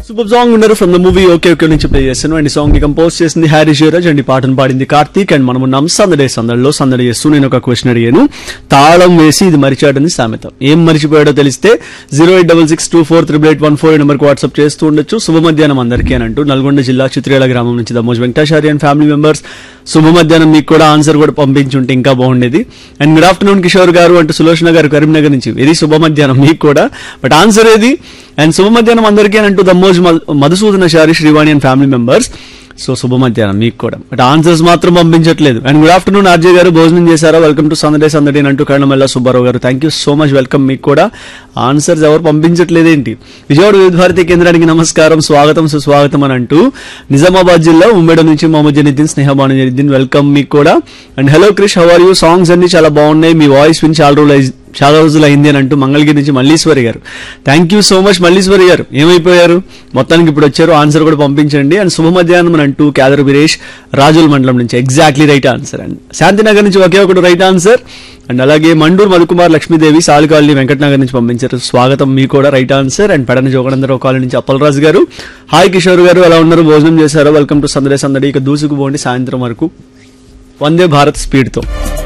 super song ఉన్నారు from the movie okay okay నుంచి play చేస్తాను అండ్ ఈ సాంగ్ ని కంపోజ్ చేసింది హ్యారీ జ్యూరాజ్ అండ్ ఈ పాటను పాడింది కార్తీక్ అండ్ మనం ఉన్నాం సందడే సందడిలో సందడి చేస్తూ నేను ఒక క్వశ్చన్ అడిగాను తాళం వేసి ఇది మరిచాడని సామెత ఏం మరిచిపోయాడో తెలిస్తే zero eight double six two four triple eight one four నెంబర్కి వాట్సాప్ చేస్తూ ఉండొచ్చు శుభ మధ్యాహ్నం అందరికీ అని అంటూ నల్గొండ జిల్లా చిత్రేల గ్రామం నుంచి దమోజ్ వెంకటాచారి అండ్ ఫ్యామిలీ మెంబర్స్ శుభ మధ్యాహ్నం మీకు కూడా ఆన్సర్ కూడా పంపించుంటే ఇంకా బాగుండేది అండ్ గుడ్ ఆఫ్టర్నూన్ కిషోర్ గారు అంటూ సులోచన గారు కరీంనగర్ నుంచి ఇది శుభ మధ్యాహ్నం మీకు కూడా బట్ ఆన్సర్ ఏది అండ్ శుభ మధ్యాహ్నం అందరికీ అని అంటూ దమ్మోజ్ మధుసూదన శారి Srivani and family members so శుభ మధ్యాహ్నం మీకు కూడా బట్ ఆన్సర్స్ మాత్రం పంపించట్లేదు అండ్ గుడ్ ఆఫ్టర్నూన్ ఆర్జే గారు భోజనం చేశారా వెల్కమ్ టు సందడే సందడే అంటూ కరణమల్ల సుబ్బారావు గారు thank you so much welcome మీకు కూడా ఆన్సర్స్ ఎవరు పంపించట్లేదు ఏంటి విజయవాడ వివిధ భారతి కేంద్రానికి నమస్కారం స్వాగతం సుస్వాగతం అని అంటూ నిజామాబాద్ జిల్లా ఉమ్మడి నుంచి మొహమ్మద్ జనిద్దీన్ స్నేహబాను జనిద్దీన్ వెల్కమ్ మీకు కూడా and hello Krish how are you songs అన్ని చాలా బాగున్నాయి మీ వాయిస్ విని చాలా రోజులు అయి- చాలా రోజులు అయింది అని అంటూ మంగళగిరి నుంచి మల్లీశ్వరి గారు thank you so much Malleswari గారు ఏమైపోయారు మొత్తానికి ఇప్పుడు వచ్చారు ఆన్సర్ కూడా పంపించండి అండ్ శుభ మధ్యాహ్నం అని అంటూ క్యాదర్ వీరేష్ రాజుల మండలం నుంచి exactly right answer and Shantinagar నుంచి ఒకే ఒకటి రైట్ ఆన్సర్ అండ్ అలాగే మండూరు మధుకుమార్ లక్ష్మీదేవి సాలికాలనీ వెంకటనగర్ నుంచి పంపించారు స్వాగతం మీ కూడా రైట్ ఆన్సర్ అండ్ పెడన జోగనందరావు కాలనీ నుంచి అప్పలరాజు గారు హాయ్ కిషోర్ గారు ఎలా ఉన్నారు భోజనం చేశారు వెల్కమ్ టు సందడే సందడి ఇక దూసుకుపోండి సాయంత్రం వరకు వందే భారత్ స్పీడ్తో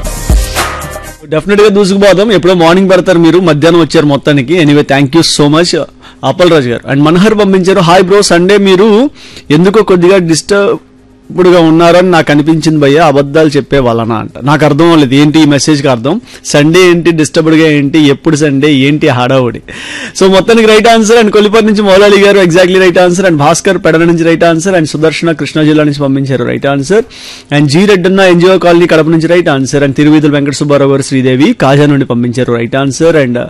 డెఫినెట్ గా దూసుకుపోదాం ఎప్పుడో మార్నింగ్ పెడతారు మీరు మధ్యాహ్నం వచ్చారు మొత్తానికి anyway thank you so much Appal Raju గారు అండ్ మనహర్ పంపించారు హాయ్ బ్రో సండే మీరు ఎందుకో కొద్దిగా డిస్టర్బ్ గా ఉన్నారని నాకు అనిపించింది భయ్య అబద్ధాలు చెప్పే వాళ్ళనా అంట నాకు అర్థం అవ్వలేదు ఏంటి ఈ మెసేజ్కి అర్థం సండే ఏంటి డిస్టర్బ్డ్ గా ఏంటి ఎప్పుడు సండే ఏంటి హడావుడి సో మొత్తానికి రైట్ ఆన్సర్ అండ్ కొలిపర్ నుంచి మౌలాలి గారు exactly right answer and Bhaskar Pedana నుంచి right answer and Sudarshana Krishna జిల్లా నుంచి పంపించారు right answer and G Reddanna NGO colony Kadapa నుంచి రైట్ ఆన్సర్ అండ్ తిరువీధుల వెంకట సుబ్బారావు గారు శ్రీదేవి కాజా నుండి పంపించారు రైట్ ఆన్సర్ అండ్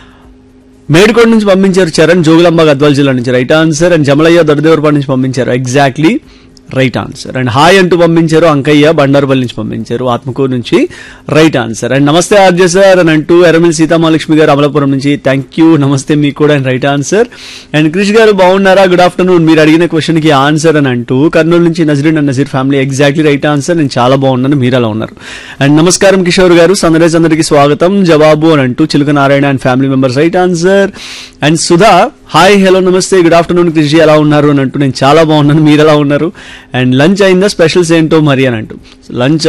మేడికోట నుంచి పంపించారు చరణ్ జోగులాంబ గద్వాల జిల్లా నుంచి రైట్ ఆన్సర్ అండ్ జమలయ్య దొడదేవరపాడు నుంచి పంపించారు exactly right answer and hi అంటూ పంపించారు అంకయ్య బండారుపల్లి నుంచి పంపించారు ఆత్మకూరు నుంచి రైట్ ఆన్సర్ అండ్ నమస్తే ఆర్జే సార్ అని అంటూ ఎరమిల్ సీతామహాలక్ష్మి గారు అమలాపురం నుంచి థ్యాంక్ యూ నమస్తే మీకు కూడా and right answer and Krish గారు బాగున్నారా గుడ్ ఆఫ్టర్నూన్ మీరు అడిగిన క్వశ్చన్ కి ఆన్సర్ అని అంటూ కర్నూలు నుంచి Nazreen and Nazeer family exactly right answer నేను చాలా బాగున్నాను మీరు అలా ఉన్నారు అండ్ నమస్కారం కిషోర్ గారు సందరేజ్ అందరికి స్వాగతం జవాబు అని అంటూ Chiluka Narayana and family members right answer and Sudha hi hello నమస్తే గుడ్ ఆఫ్టర్నూన్ కృషి ఎలా ఉన్నారు అని అంటూ నేను చాలా బాగున్నాను మీరు ఎలా ఉన్నారు అండ్ లంచ్ అయిందా స్పెషల్స్ ఏంటో మరి అని అంటూ లంచ్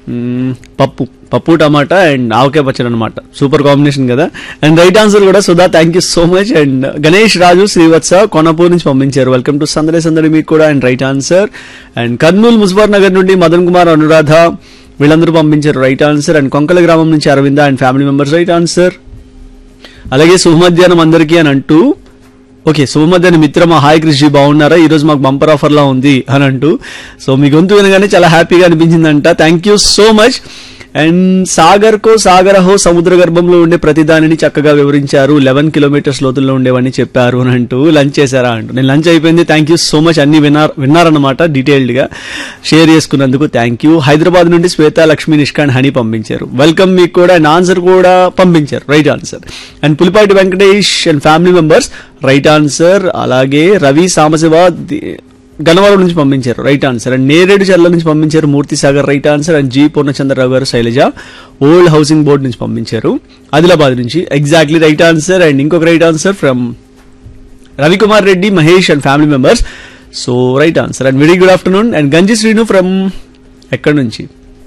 పప్పు పప్పు టమాటా అండ్ ఆవకాయ పచ్చడి అనమాట సూపర్ కాంబినేషన్ కదా అండ్ రైట్ ఆన్సర్ కూడా Sudha thank you so much and Ganesh Raju Srivatsa Konapur నుంచి పంపించారు వెల్కమ్ టు సందడే సందడి మీకు కూడా and right answer and Kurnool Muzaffar Nagar నుండి మదన్ కుమార్ అనురాధ వీళ్ళందరూ పంపించారు రైట్ ఆన్సర్ అండ్ కొంకల గ్రామం నుంచి Aravinda and family members right answer అలాగే శుభమధ్యాహ్నం అందరికీ అని అంటూ ఓకే శుభమధ్యాహ్నం మిత్రమా హాయ్ కృషి బాగున్నారా ఈ రోజు మాకు బంపర్ ఆఫర్ లా ఉంది అని అంటూ సో మీ గొంతు వినగానే చాలా హ్యాపీగా అనిపించిందంట thank you so much and Sagar కో సాగర హో సముద్ర గర్భంలో ఉండే ప్రతి దానిని చక్కగా వివరించారు లెవెన్ కిలోమీటర్స్ లోతుల్లో ఉండేవని చెప్పారు అని అంటూ లంచ్ చేశారా అంటూ నేను లంచ్ అయిపోయింది థ్యాంక్ యూ సో మచ్ అన్ని విన్నారు విన్నారన్నమాట డీటెయిల్డ్ గా షేర్ చేసుకున్నందుకు థ్యాంక్ యూ హైదరాబాద్ నుండి శ్వేత లక్ష్మి నిష్కాండ్ హనీ పంపించారు వెల్కమ్ మీకు కూడా అండ్ ఆన్సర్ కూడా పంపించారు రైట్ ఆన్సర్ అండ్ పులిపాటి Venkatesh and family members right answer అలాగే రవి సామశివ ది- గన్నవరం నుంచి పంపించారు రైట్ ఆన్సర్ అండ్ నేరేడు చర్ల నుంచి పంపించారు Murthy Sagar right answer and G Purnachandrarao గారు శైలజ ఓల్డ్ హౌసింగ్ బోర్డ్ నుంచి పంపించారు ఆదిలాబాద్ నుంచి ఎగ్జాక్ట్లీ రైట్ ఆన్సర్ అండ్ ఇంకొక right answer from Ravikumar Reddy Mahesh and family members so right answer and very good afternoon and Ganji Srinu from ఎక్కడి నుంచి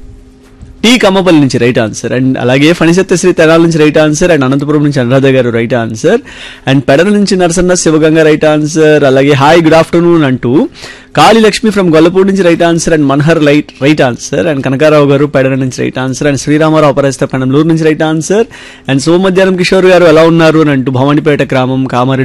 టీ కమ్మపల్లి నుంచి రైట్ ఆన్సర్ అండ్ అలాగే ఫణిసత్యశ్రీ తెనాల నుంచి రైట్ ఆన్సర్ అండ్ అనంతపురం నుంచి అనురాధ గారు రైట్ ఆన్సర్ అండ్ పెడల నుంచి నరసన్న శివగంగ రైట్ ఆన్సర్ అలాగే హాయ్ గుడ్ ఆఫ్టర్నూన్ అంటూ కాళీ లక్ష్మి ఫ్రమ్ గొల్లపూడి నుంచి right answer and Manhar light right answer and Kanakarao గారు పెడల నుంచి right answer and Sriramarao Aparajita పెనంలూరు నుంచి రైట్ ఆన్సర్ అండ్ సోమధ్యానం కిషోర్ గారు ఎలా ఉన్నారు అని అంటూ భవానీపేట గ్రామం కామారెడ్డి